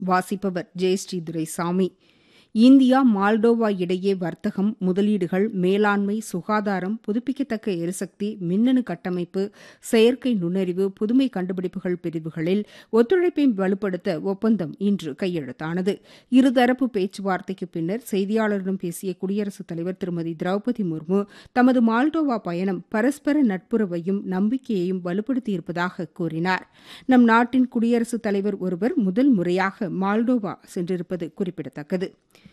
வாசிப்பவர் Jayashree Duraisamy India Moldova இடையே வர்த்தகம் முதலீடுகள் மேலாண்மை சுகாதாரம் புதுப்பிக்கத்தக்க எரிசக்தி மின்னணு கட்டமைப்பு செயற்கை நுண்ணறிவு புதுமை கண்டுபிடிப்புகள் பிரிவுகளில் ஒத்துழைப்பை வலுப்படுத்த ஒப்பந்தம் இன்று கையெழுத்தானது இருதரப்பு பேச்சுவார்த்தைக்கு பின்னர் செய்தியாளர்களிடம் பேசிய குடியரசுத் தலைவர் திருமதி திரௌபதி முர்மு தமது மால்டோவா பயணம் பரஸ்பர நட்புறவையும் நம்பிக்கையையும் வலுப்படுத்தியிருப்பதாக கூறினார் நம் நாட்டின் குடியரசுத் தலைவர் ஒருவர் முதல் முறையாக மால்டோவா சென்றிருப்பது குறிப்பிடத்தக்கது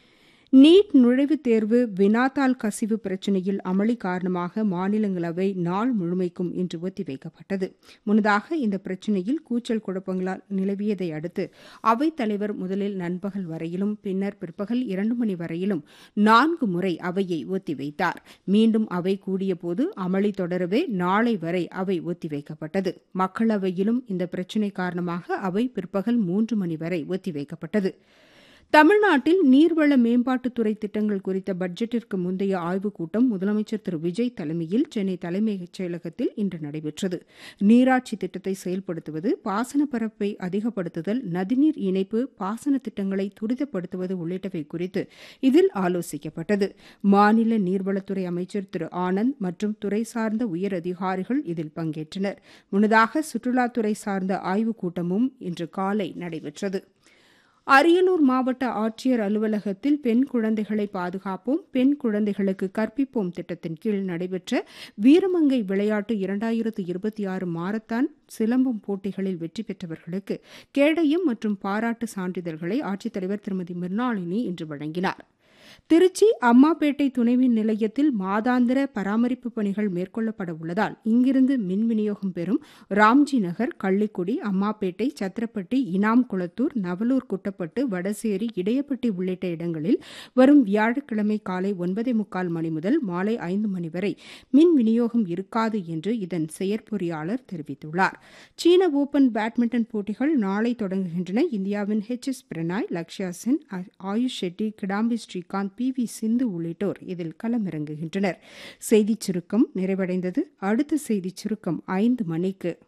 நீட் நுழைவுத் தேர்வு வினாத்தாள் கசிவு பிரச்சினையில் அமளி காரணமாக மாநிலங்களவை நாள் முழுமைக்கும் இன்று ஒத்திவைக்கப்பட்டது முன்னதாக இந்த பிரச்சினையில் கூச்சல் குழப்பங்களால் நிலவியதை அடுத்து அவைத் தலைவர் முதலில் நண்பகல் வரையிலும் பின்னர் பிற்பகல் இரண்டு மணி வரையிலும் நான்கு முறை அவையை ஒத்திவைத்தார் மீண்டும் அவை கூடியபோது அமளி தொடரவே நாளை வரை அவை ஒத்திவைக்கப்பட்டது மக்களவையிலும் இந்த பிரச்சினை காரணமாக அவை பிற்பகல் மூன்று மணி வரை ஒத்திவைக்கப்பட்டது தமிழ்நாட்டில் நீர்வள மேம்பாட்டுத்துறை திட்டங்கள் குறித்த பட்ஜெட்டிற்கு முந்தைய ஆய்வுக் கூட்டம் முதலமைச்சர் திரு விஜய் தலைமையில் சென்னை தலைமைச் செயலகத்தில் இன்று நடைபெற்றது நீராட்சி திட்டத்தை செயல்படுத்துவது பாசன பரப்பை அதிகப்படுத்துதல் நதிநீர் இணைப்பு பாசன திட்டங்களை துரிதப்படுத்துவது உள்ளிட்டவை குறித்து இதில் ஆலோசிக்கப்பட்டது மாநில நீர்வளத்துறை அமைச்சர் திரு ஆனந்த் மற்றும் துறை சார்ந்த உயர் அதிகாரிகள் இதில் பங்கேற்றனர் முன்னதாக சுற்றுலாத்துறை சார்ந்த ஆய்வுக் கூட்டமும் இன்று காலை நடைபெற்றது அரியலூர் மாவட்ட ஆட்சியர் அலுவலகத்தில் பெண் குழந்தைகளை பாதுகாப்போம் பெண் குழந்தைகளுக்கு கற்பிப்போம் திட்டத்தின் கீழ் நடைபெற்ற வீரமங்கை விளையாட்டு இரண்டாயிரத்து இருபத்தி ஆறு மாரத்தான் சிலம்பம் போட்டிகளில் வெற்றி பெற்றவர்களுக்கு கேடயம் மற்றும் பாராட்டு சான்றிதழ்களை ஆட்சித்தலைவர் திருமதி மிர்னாளினி இன்று வழங்கினார் திருச்சி அம்மாப்பேட்டை துணைமின் நிலையத்தில் மாதாந்திர பராமரிப்பு பணிகள் மேற்கொள்ளப்பட உள்ளதால் இங்கிருந்து மின் விநியோகம் பெறும் ராம்ஜி நகர் கள்ளிக்குடி அம்மாப்பேட்டை சத்திரப்பட்டி இனாம் குளத்தூர் நவலூர் குட்டப்பட்டு வடசேரி இடையப்பட்டி உள்ளிட்ட இடங்களில் வரும் வியாழக்கிழமை காலை ஒன்பதே முக்கால் மணி முதல் மாலை ஐந்து மணி வரை மின் விநியோகம் இருக்காது என்று இதன் செயற்பொறியாளர் தெரிவித்துள்ளார் சீன ஓபன் பேட்மிண்டன் போட்டிகள் நாளை தொடங்குகின்றன இந்தியாவின் H S Prannoy Lakshya Sen Ayush Shetty Kidambi Srikanth P V Sindhu உள்ளிட்டோர் இதில் களமிறங்குகின்றனர் செய்திச் சுருக்கம் நிறைவடைந்தது அடுத்த செய்திச் சுருக்கம் ஐந்து மணிக்கு